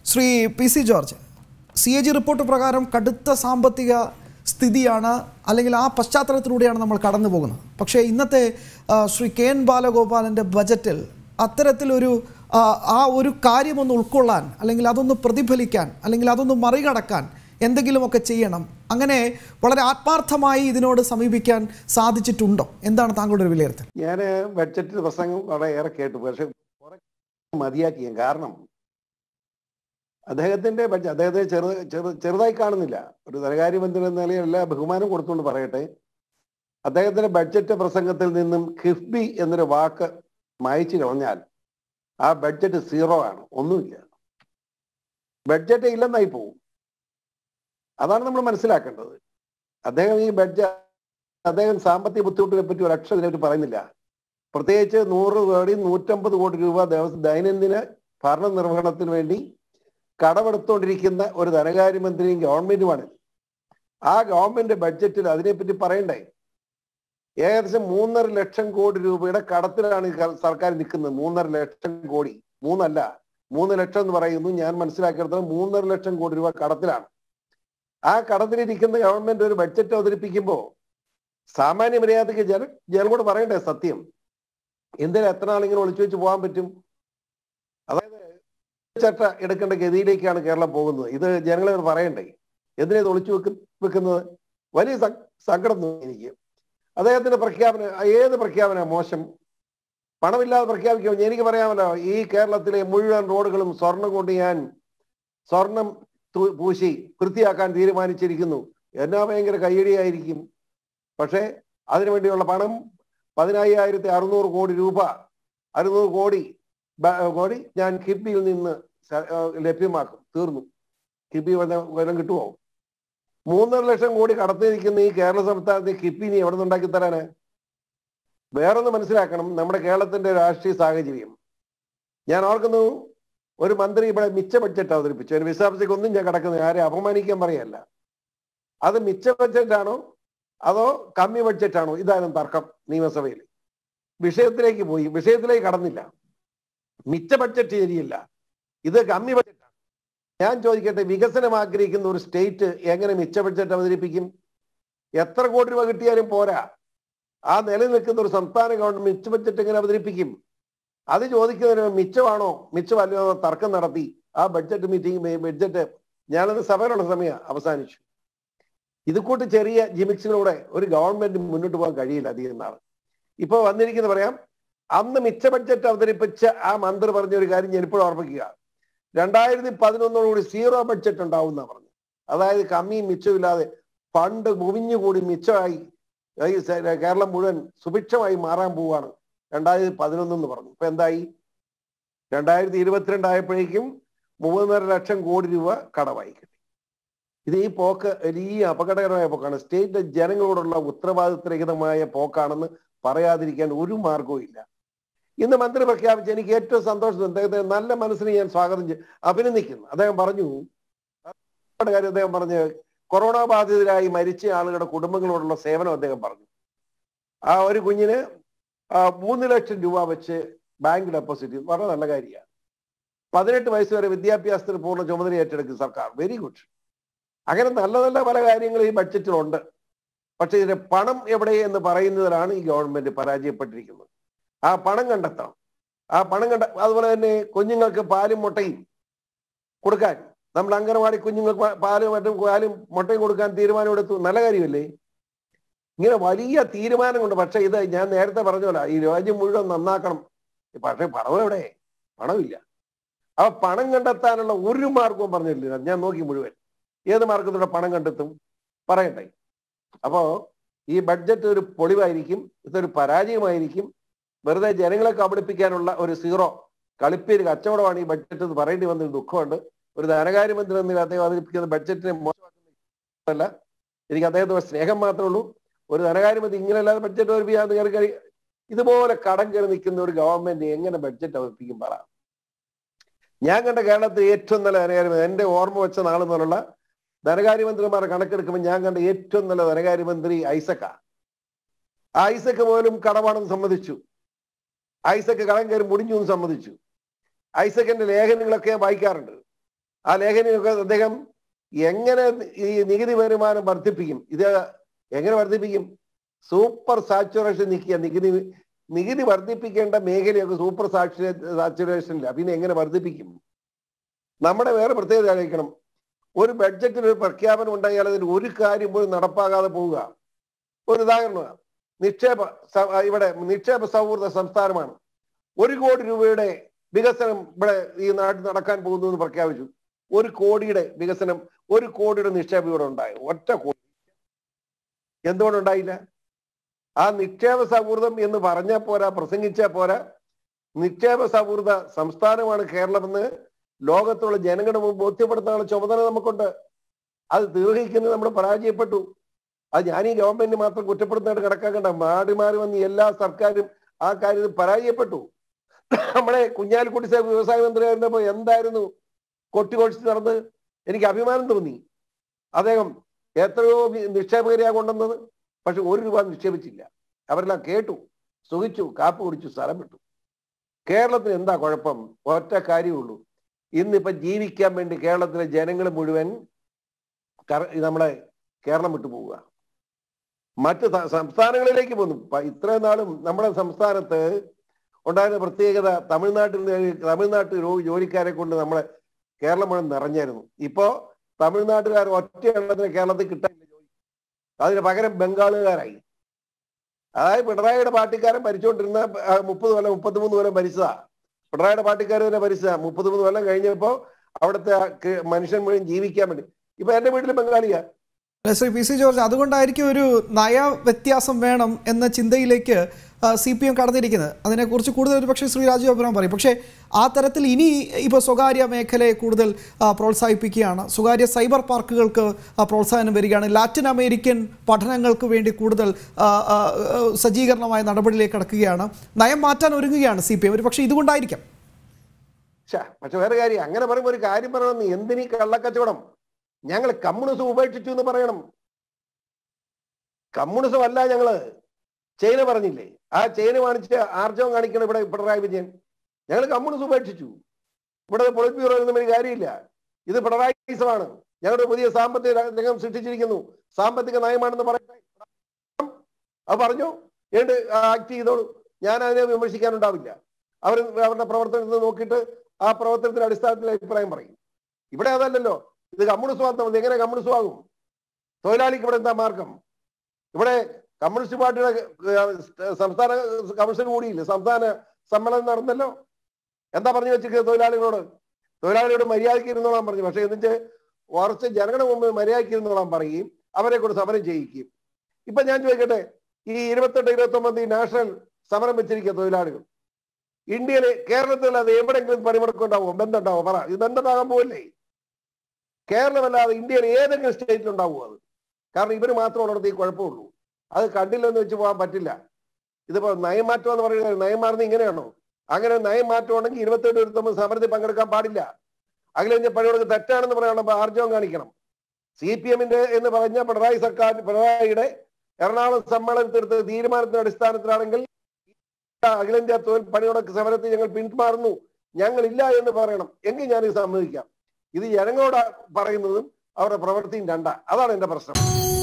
Shri P C George C A G report പ്രകാരം കടുത്ത സാമ്പത്തിക സ്ഥിതിയാണ് അല്ലെങ്കിൽ ആ പശ്ചാത്തലത്തിലൂടെയാണ് നമ്മൾ കടന്നു പോകുന്നത് പക്ഷേ ഇന്നത്തെ ആ, ശ്രീ കെ എൻ ബാലഗോപാലൻ്റെ ബജറ്റിൽ അത്തരത്തിലൊരു ആ, ആ ഒരു കാര്യമൊന്ന് ഉൾക്കൊള്ളാൻ അല്ലെങ്കിൽ അതൊന്ന് പ്രതിഫലിക്കാൻ അല്ലെങ്കിൽ അതൊന്ന് മറികടക്കാൻ എന്തെങ്കിലുമൊക്കെ ചെയ്യണം അങ്ങനെ വളരെ ആത്മാർത്ഥമായി ഇതിനോട് സമീപിക്കാൻ സാധിച്ചിട്ടുണ്ടോ എന്താണ് താങ്കളുടെ ഒരു വിലയിരുത്തൽ ഞാൻ ബഡ്ജറ്റ് പ്രസംഗം വളരെ ഏറെ കേട്ടു പക്ഷെ കുറെ മതിയാക്കി ഞാൻ. കാരണം അദ്ദേഹത്തിന്റെ ബഡ്ജറ്റ് അദ്ദേഹത്തെ ചെറു ചെറു ചെറുതായി കാണുന്നില്ല ഒരു ധനകാര്യമന്ത്രി എന്ന നിലയിൽ എല്ലാ ബഹുമാനം കൊടുത്തുകൊണ്ട് പറയട്ടെ അദ്ദേഹത്തിന്റെ ബഡ്ജറ്റ് പ്രസംഗത്തിൽ നിന്നും കിഫ്ബി എന്നൊരു വാക്ക് മായച്ചു കളഞ്ഞാൽ ആ ബഡ്ജറ്റ് സീറോ ആണ് ഒന്നുമില്ല ബഡ്ജറ്റ് ഇല്ലെന്നായി പോകും അതാണ് നമ്മൾ മനസ്സിലാക്കേണ്ടത് അദ്ദേഹം ഈ ബഡ്ജറ്റ് അദ്ദേഹം സാമ്പത്തിക ബുദ്ധിമുട്ടിനെ പറ്റി ഒരു അക്ഷരം ഇതിനെപ്പറ്റി പറയുന്നില്ല പ്രത്യേകിച്ച് നൂറ് കോടി നൂറ്റമ്പത് കോടി രൂപ ദിവസം ദൈനംദിന ഭരണ നിർവഹണത്തിന് വേണ്ടി കടമെടുത്തുകൊണ്ടിരിക്കുന്ന ഒരു ധനകാര്യമന്ത്രിയും ഗവൺമെന്റുമാണ് ആ ഗവൺമെന്റ് ബഡ്ജറ്റിൽ അതിനെപ്പറ്റി പറയണ്ടേ ഏകദേശം മൂന്നര ലക്ഷം കോടി രൂപയുടെ കടത്തിലാണ് ഈ ക- സർക്കാർ നിൽക്കുന്നത് മൂന്നര ലക്ഷം കോടി മൂന്നല്ല മൂന്ന് ലക്ഷം എന്ന് പറയുന്നു ഞാൻ മനസ്സിലാക്കിയെടുത്തോളം മൂന്നര ലക്ഷം കോടി രൂപ കടത്തിലാണ് ആ കടത്തിലിരിക്കുന്ന ഗവൺമെന്റ് ഒരു ബഡ്ജറ്റ് അവതരിപ്പിക്കുമ്പോൾ സാമാന്യ മര്യാദയ്ക്ക് ജന ജനങ്ങളോട് പറയണ്ടേ സത്യം എന്തിനാ എത്ര നാളിങ്ങനെ ഒളിച്ചു വെച്ച് പോകാൻ പറ്റും അതായത് ചട്ട എടുക്കേണ്ട ഗതിയിലേക്കാണ് കേരളം പോകുന്നത് ഇത് ജനങ്ങളെ ഒന്ന് പറയണ്ടേ എന്തിനാ ഇത് ഒളിച്ചു വെക്ക് വെക്കുന്നത് വലിയ സ- സങ്കടം തോന്നി എനിക്ക് അദ്ദേഹത്തിന്റെ പ്രഖ്യാപനം ഏത് പ്രഖ്യാപന മോശം പണമില്ലാതെ പ്രഖ്യാപിക്കുമ്പോൾ എനിക്ക് പറയാമല്ലോ ഈ കേരളത്തിലെ മുഴുവൻ റോഡുകളും സ്വർണം കൊണ്ട് ഞാൻ സ്വർണം തു- പൂശി വൃത്തിയാക്കാൻ തീരുമാനിച്ചിരിക്കുന്നു എന്നാ ഭയങ്കര കയ്യടിയായിരിക്കും പക്ഷേ അതിനുവേണ്ടിയുള്ള പണം പതിനായിരത്തി അറുന്നൂറ് കോടി രൂപ അറുന്നൂറ് കോടി ബ- കോടി ഞാൻ കിഫ്ബിയിൽ നിന്ന് സ- ആ, ലഭ്യമാക്കും തീർന്നു കിഫ്ബി വല്ല- വല്ലതും കിട്ടുമോ മൂന്നര ലക്ഷം കോടി കടത്തിരിക്കുന്ന ഈ കേരള സംസ്ഥാനത്ത് കിഫ്ബി നീ എവിടെ നിന്ന് ഉണ്ടാക്കി തരാന് വേറൊന്ന് മനസ്സിലാക്കണം നമ്മുടെ കേരളത്തിന്റെ രാഷ്ട്രീയ സാഹചര്യം ഞാൻ ഓർക്കുന്നു ഒരു മന്ത്രി ഇവിടെ മിച്ച ബഡ്ജറ്റ് അവതരിപ്പിച്ചു അതിന് വിശദാംശത്തേക്ക് ഒന്നും ഞാൻ കിടക്കുന്നത് ആരെ അപമാനിക്കാൻ പറയല്ല അത് മിച്ച ബഡ്ജറ്റ് ആണോ അതോ കമ്മി ബഡ്ജറ്റ് ആണോ ഇതായിരുന്നു തർക്കം നിയമസഭയിൽ വിഷയത്തിലേക്ക് പോയി വിഷയത്തിലേക്ക് കടന്നില്ല മിച്ച ബഡ്ജറ്റ് ശരിയല്ല ഇത് കമ്മി ബഡ്ജറ്റാണ് ഞാൻ ചോദിക്കട്ടെ വികസനം ആഗ്രഹിക്കുന്ന ഒരു സ്റ്റേറ്റ് എങ്ങനെ മിച്ച ബഡ്ജറ്റ് അവതരിപ്പിക്കും എത്ര കോടി രൂപ കിട്ടിയാലും പോരാ ആ നിലനിൽക്കുന്ന ഒരു സംസ്ഥാന ഗവൺമെന്റ് മിച്ച ബഡ്ജറ്റ് എങ്ങനെ അവതരിപ്പിക്കും അത് ചോദിക്കുന്നതിന് മിച്ചമാണോ മിച്ചമല്ലോ എന്ന തർക്കം നടത്തി ആ ബഡ്ജറ്റ് മീറ്റിംഗ് ബഡ്ജറ്റ് ഞാനത് സഭയിലുള്ള സമയം അവസാനിച്ചു ഇത് കൂട്ട് ചെറിയ ജിമിക്സുകളൂടെ ഒരു ഗവൺമെന്റ് മുന്നോട്ട് പോകാൻ കഴിയില്ല അധികം നാൾ ഇപ്പൊ വന്നിരിക്കുന്ന പറയാം അന്ന് മിച്ച ബഡ്ജറ്റ് അവതരിപ്പിച്ച ആ മന്ത്രി പറഞ്ഞ ഒരു കാര്യം ഞാൻ ഇപ്പോഴും ഓർമ്മിക്കുക രണ്ടായിരത്തി പതിനൊന്നോടുകൂടി സീറോ ബഡ്ജറ്റ് ഉണ്ടാവും എന്നാ പറഞ്ഞു അതായത് കമ്മിയും മിച്ചവും ഇല്ലാതെ ഫണ്ട് മുവിഞ്ഞുകൂടി മിച്ചമായി ഈ സ- കേരളം മുഴുവൻ സുഭിക്ഷമായി മാറാൻ പോവാണ് രണ്ടായിരത്തി പതിനൊന്ന് എന്ന് പറഞ്ഞു ഇപ്പൊ എന്തായി രണ്ടായിരത്തി ഇരുപത്തിരണ്ട് ആയപ്പോഴേക്കും മൂന്നര ലക്ഷം കോടി രൂപ കടമായി കിട്ടി ഇത് ഈ പോക്ക് വലിയ അപകടകരമായ പോക്കാണ് സ്റ്റേറ്റ് ജനങ്ങളോടുള്ള ഉത്തരവാദിത്തരഹിതമായ പോക്കാണെന്ന് പറയാതിരിക്കാൻ ഒരു മാർഗവും ഇല്ല ഇന്ന് മന്ത്രി പ്രഖ്യാപിച്ച എനിക്ക് ഏറ്റവും സന്തോഷം അദ്ദേഹത്തെ നല്ല മനസ്സിന് ഞാൻ സ്വാഗതം ചെയ്യും അഭിനന്ദിക്കുന്നു അദ്ദേഹം പറഞ്ഞു ഒരുപാട് കാര്യം അദ്ദേഹം പറഞ്ഞ് കൊറോണ ബാധിതരായി മരിച്ച ആളുകളുടെ കുടുംബങ്ങളോടുള്ള സേവനം അദ്ദേഹം പറഞ്ഞു ആ ഒരു കുഞ്ഞിന് ആ, മൂന്ന് ലക്ഷം രൂപ വെച്ച് ബാങ്ക് ഡെപ്പോസിറ്റ് ചെയ്തു. വളരെ നല്ല കാര്യമാണ് പതിനെട്ട് വയസ്സ് വരെ വിദ്യാഭ്യാസത്തിന് പൂർണ്ണ ചുമതല ഏറ്റെടുക്കും സർക്കാർ വെരി ഗുഡ് അങ്ങനെ നല്ല നല്ല പല കാര്യങ്ങളും ഈ ബഡ്ജറ്റിലുണ്ട് പക്ഷെ ഇതിന്റെ പണം എവിടെ എന്ന് പറയുന്നതിലാണ് ഈ ഗവൺമെന്റ് പരാജയപ്പെട്ടിരിക്കുന്നത് ആ പണം കണ്ടെത്തണം ആ പണം കണ്ട അതുപോലെ തന്നെ കുഞ്ഞുങ്ങൾക്ക് പാലും മുട്ടയും കൊടുക്കാൻ നമ്മൾ അംഗനവാടി കുഞ്ഞുങ്ങൾക്ക് പാ- പാലും മറ്റും പാലും മുട്ടയും കൊടുക്കാൻ തീരുമാനമെടുത്തു നല്ല കാര്യമല്ലേ ഇങ്ങനെ വലിയ തീരുമാനമുണ്ട് പക്ഷെ ഇത് ഞാൻ നേരത്തെ പറഞ്ഞോല ഈ രാജ്യം മുഴുവൻ നന്നാക്കണം പക്ഷെ പണം എവിടെ പണമില്ല ആ പണം കണ്ടെത്താനുള്ള ഒരു മാർഗവും പറഞ്ഞിട്ടില്ല ഞാൻ നോക്കി മുഴുവൻ ഏത് മാർഗത്തിലൂടെ പണം കണ്ടെത്തും പറയട്ടെ അപ്പോ ഈ ബഡ്ജറ്റ് ഒരു പൊളിവായിരിക്കും ഇതൊരു പരാജയമായിരിക്കും വെറുതെ ജനങ്ങളെ കബളിപ്പിക്കാനുള്ള ഒരു സീറോ കളിപ്പേര് കച്ചവടമാണ് ഈ ബഡ്ജറ്റ് എന്ന് പറയേണ്ടി വന്നൊരു ദുഃഖമുണ്ട് ഒരു ധനകാര്യമന്ത്രി എന്ന നിലയിൽ അദ്ദേഹം അവതരിപ്പിക്കുന്ന ബഡ്ജറ്റിനെ മോശമാക്കുന്നല്ല എനിക്ക് അദ്ദേഹത്തോട് സ്നേഹം മാത്രമേ ഉള്ളൂ ഒരു ധനകാര്യമന്ത്രി ഇങ്ങനെയല്ലാതെ ബഡ്ജറ്റ് അവതരിപ്പിക്കാന്ന് കയറി കയറി ഇതുപോലെ കടം കയറി നിൽക്കുന്ന ഒരു ഗവൺമെന്റ് എങ്ങനെ ബഡ്ജറ്റ് അവതരിപ്പിക്കും പറ ഞാൻ കണ്ട കേരളത്തിൽ ഏറ്റവും നല്ല ധനകാര്യമന്ത്രി എന്റെ ഓർമ്മ വെച്ച നാൾ മുതലുള്ള ധനകാര്യമന്ത്രിമാരെ കണക്കെടുക്കുമ്പോൾ ഞാൻ കണ്ട ഏറ്റവും നല്ല ധനകാര്യമന്ത്രി ഐസക്ക ആ ഐസക്ക് പോലും കടമാണെന്ന് സമ്മതിച്ചു ഐസക്ക് കടം കയറി മുടിഞ്ഞു എന്ന് സമ്മതിച്ചു ഐസക്കിന്റെ ലേഖനങ്ങളൊക്കെ ഞാൻ വായിക്കാറുണ്ട് ആ ലേഖനമൊക്കെ അദ്ദേഹം എങ്ങനെ ഈ നികുതി വരുമാനം വർദ്ധിപ്പിക്കും ഇത് എങ്ങനെ വർദ്ധിപ്പിക്കും സൂപ്പർ സാച്ചുറേഷൻ നിൽക്കുക നികുതി നികുതി വർദ്ധിപ്പിക്കേണ്ട മേഖലയൊക്കെ സൂപ്പർ സാച്ചുറേഷനില്ല പിന്നെ എങ്ങനെ വർദ്ധിപ്പിക്കും നമ്മുടെ വേറെ പ്രത്യേകത ആലോചിക്കണം ഒരു ബഡ്ജറ്റിൽ ഒരു പ്രഖ്യാപനം ഉണ്ടായാൽ അതിന് ഒരു കാര്യം പോലും നടപ്പാകാതെ പോവുക ഒരു ഉദാഹരണമാണ് നിക്ഷേപ സ- ഇവിടെ നിക്ഷേപ സൗഹൃദ സംസ്ഥാനമാണ് ഒരു കോടി രൂപയുടെ വികസനം ഇവിടെ ഈ നാട്ടിൽ നടക്കാൻ പോകുന്നു എന്ന് പ്രഖ്യാപിച്ചു ഒരു കോടിയുടെ വികസനം ഒരു കോടിയുടെ നിക്ഷേപം ഇവിടെ ഉണ്ടായി ഒറ്റ കോടി എന്തുകൊണ്ടുണ്ടായില്ല ആ നിക്ഷേപ സൗഹൃദം എന്ന് പറഞ്ഞാൽ പോരാ പ്രസംഗിച്ചാൽ പോരാ നിക്ഷേപ സൗഹൃദ സംസ്ഥാനമാണ് കേരളമെന്ന് ലോകത്തുള്ള ജനങ്ങളുടെ മുമ്പ് ബോധ്യപ്പെടുത്താനുള്ള ചുമതല നമുക്കുണ്ട് അത് നിർവഹിക്കുന്നത് നമ്മൾ പരാജയപ്പെട്ടു അത് ഞാൻ ഈ ഗവൺമെന്റ് മാത്രം കുറ്റപ്പെടുത്താനായിട്ട് കണക്കാക്കണ്ട മാറി മാറി വന്ന് എല്ലാ സർക്കാരും ആ കാര്യത്തിൽ പരാജയപ്പെട്ടു നമ്മുടെ കുഞ്ഞാലിക്കുട്ടി സാഹിബ് വ്യവസായ മന്ത്രിയായിരുന്നപ്പോ എന്തായിരുന്നു കൊട്ടിക്കൊഴിച്ച് നടന്ന് എനിക്ക് അഭിമാനം തോന്നി അദ്ദേഹം എത്രയോ വി- നിക്ഷേപകരെയാ കൊണ്ടുവന്നത് പക്ഷെ ഒരു രൂപ നിക്ഷേപിച്ചില്ല അവരെല്ലാം കേട്ടു സുഖിച്ചു കാപ്പ് കുടിച്ചു സ്ഥലം വിട്ടു കേരളത്തിന് എന്താ കുഴപ്പം ഒറ്റ കാര്യമുള്ളൂ ഇന്നിപ്പൊ ജീവിക്കാൻ വേണ്ടി കേരളത്തിലെ ജനങ്ങൾ മുഴുവൻ കറ- നമ്മുടെ കേരളം വിട്ടു പോവുക മറ്റ് സ- സംസ്ഥാനങ്ങളിലേക്ക് പോന്നു പ- ഇത്രയും നാളും നമ്മുടെ സംസ്ഥാനത്ത് ഉണ്ടായിരുന്ന പ്രത്യേകത തമിഴ്നാട്ടിൽ നിന്ന് തമിഴ്നാട്ടിൽ ജോ- ജോലിക്കാരെ കൊണ്ട് നമ്മളെ കേരളം മുഴുവൻ നിറഞ്ഞായിരുന്നു ഇപ്പോ തമിഴ്നാട്ടുകാർ ഒറ്റ എണ്ണത്തിന് കേരളത്തിൽ കിട്ടാനില്ല ജോലി അതിന് പകരം ബംഗാളുകാരായി അതായത് പിണറായിയുടെ പാർട്ടിക്കാരൻ ഭരിച്ചുകൊണ്ടിരുന്ന ആ, മുപ്പത് കൊല്ലം മുപ്പത്തിമൂന്ന് കൊല്ലം ഭരിച്ചതാ പിണറായിയുടെ പാർട്ടിക്കാർ തന്നെ ഭരിച്ചതാ മുപ്പത്തിമൂന്ന് കൊല്ലം കഴിഞ്ഞപ്പോ അവിടുത്തെ ആ ക- മനുഷ്യൻ മുഴുവൻ ജീവിക്കാൻ വേണ്ടി ഇപ്പൊ എന്റെ വീട്ടിൽ ബംഗാളിയാ അല്ല, ശ്രീ പി സി ജോർജ് അതുകൊണ്ടായിരിക്കും ഒരു നയ വ്യത്യാസം വേണം എന്ന ചിന്തയിലേക്ക് സി പി എം കടന്നിരിക്കുന്നത് അതിനെക്കുറിച്ച് കൂടുതൽ ഒരു പക്ഷേ ശ്രീ രാജീവ് അബ്രഹാം പറയും പക്ഷേ ആ തരത്തിൽ ഇനി ഇപ്പോൾ സ്വകാര്യ മേഖലയെ കൂടുതൽ ആ, പ്രോത്സാഹിപ്പിക്കുകയാണ് സ്വകാര്യ സൈബർ പാർക്കുകൾക്ക് ആ, പ്രോത്സാഹനം വരികയാണ് ലാറ്റിൻ അമേരിക്കൻ പഠനങ്ങൾക്ക് വേണ്ടി കൂടുതൽ ആ, ആ, ആ, സജ്ജീകരണമായ നടപടിയിലേക്ക് കടക്കുകയാണ് നയം മാറ്റാൻ ഒരുങ്ങുകയാണ് സി പി എം ഒരു പക്ഷേ ഇതുകൊണ്ടായിരിക്കാം ഛ, പക്ഷെ വേറെ കാര്യം അങ്ങനെ പറയുമ്പോ ഒരു കാര്യം പറയണം നീ എന്തിനീ കള്ളക്കച്ചവടം ഞങ്ങൾ കമ്മ്യൂണിസം ഉപേക്ഷിച്ചു എന്ന് പറയണം കമ്മ്യൂണിസം അല്ല ഞങ്ങള് ചൈന പറഞ്ഞില്ലേ ആ ചൈന കാണിച്ച് ആർജവം കാണിക്കണം ഇവിടെ പിണറായി വിജയൻ ഞങ്ങൾ കമ്മ്യൂണിസം ഉപേക്ഷിച്ചു ഇവിടെ പൊളിറ്റ് ബ്യൂറോ ഒന്നും ഒരു കാര്യമില്ല ഇത് പിണറായിസമാണ് ഞങ്ങളുടെ പുതിയ സാമ്പത്തിക രംഗം സൃഷ്ടിച്ചിരിക്കുന്നു സാമ്പത്തിക നയമാണെന്ന് പറയട്ടെ അത് പറഞ്ഞു ഏണ്ട് ആക്ട് ചെയ്തോളൂ ഞാൻ അതിനെ വിമർശിക്കാനുണ്ടാവില്ല അവർ അവരുടെ പ്രവർത്തനത്തിൽ നോക്കിയിട്ട് ആ പ്രവർത്തനത്തിന്റെ അടിസ്ഥാനത്തിൽ അഭിപ്രായം പറയും ഇവിടെ അതല്ലല്ലോ ഇത് കമ്മ്യൂണിസ്റ്റ് മാത്രം എങ്ങനെ കമ്മ്യൂണിസ്റ്റ് ആകും തൊഴിലാളിക്ക് ഇവിടെ എന്താ മാർഗം ഇവിടെ കമ്മ്യൂണിസ്റ്റ് പാർട്ടിയുടെ ഏഹ്, സംസ്ഥാന കമ്മീഷൻ കൂടിയില്ലേ സംസ്ഥാന സമ്മേളനം നടന്നല്ലോ എന്താ പറഞ്ഞു വെച്ചിരിക്കുന്നത് തൊഴിലാളികളോട് തൊഴിലാളികളോട് മര്യാദയ്ക്ക് ഇരുന്നോളാൻ പറഞ്ഞു പക്ഷെ എന്നിട്ട് കുറച്ച് ജനങ്ങളുടെ മുമ്പ് മര്യാദയ്ക്ക് ഇരുന്നോളാൻ പറയുകയും അവരെ കൊണ്ട് സമരം ചെയ്യിക്കുകയും ഇപ്പൊ ഞാൻ ചോദിക്കട്ടെ ഈ ഇരുപത്തെട്ട് ഇരുപത്തി ഒമ്പത് നാഷണൽ സമരം വെച്ചിരിക്കുക തൊഴിലാളികൾ ഇന്ത്യയിലെ കേരളത്തിൽ അത് എവിടെയെങ്കിലും പണിമുടക്കം ഉണ്ടാവുമോ ബന്ധമുണ്ടാവോ പറ ഇത് ബന്ധമാകാൻ പോവല്ലേ കേരളമല്ലാതെ ഇന്ത്യയിൽ ഏതെങ്കിലും സ്റ്റേറ്റിൽ ഉണ്ടാവുമോ അത് കാരണം ഇവർ മാത്രം ഉള്ളിടത്ത് ഈ കുഴപ്പമുള്ളൂ അത് കണ്ടില്ലെന്ന് വെച്ച് പോകാൻ പറ്റില്ല ഇതിപ്പോ നയമാറ്റം എന്ന് പറയുന്നത് നയം മാറുന്നത് ഇങ്ങനെയാണോ അങ്ങനെ നയം മാറ്റം ഉണ്ടെങ്കിൽ ഇരുപത്തെട്ട് ഇരുപത്തൊമ്പത് സമരത്തിൽ പങ്കെടുക്കാൻ പാടില്ല അഖിലേന്ത്യ പണിമുടക്ക് തെറ്റാണെന്ന് പറയാനുള്ള ആർജവം കാണിക്കണം സി പി എമ്മിന്റെ എന്ന് പറഞ്ഞ പിണറായി സർക്കാർ പിണറായിയുടെ എറണാകുളം സമ്മേളനത്തിലെടുത്ത തീരുമാനത്തിന്റെ അടിസ്ഥാനത്തിലാണെങ്കിൽ അഖിലേന്ത്യാ തൊഴിൽ പണിമുടക്ക് സമരത്തിൽ ഞങ്ങൾ പിന്മാറുന്നു ഞങ്ങൾ ഇല്ല എന്ന് പറയണം എങ്കിൽ ഞാൻ ഇത് സമ്മതിക്കാം ഇത് ജനങ്ങളോട് പറയുന്നതും അവരുടെ പ്രവൃത്തിയും രണ്ട അതാണ് എന്റെ പ്രശ്നം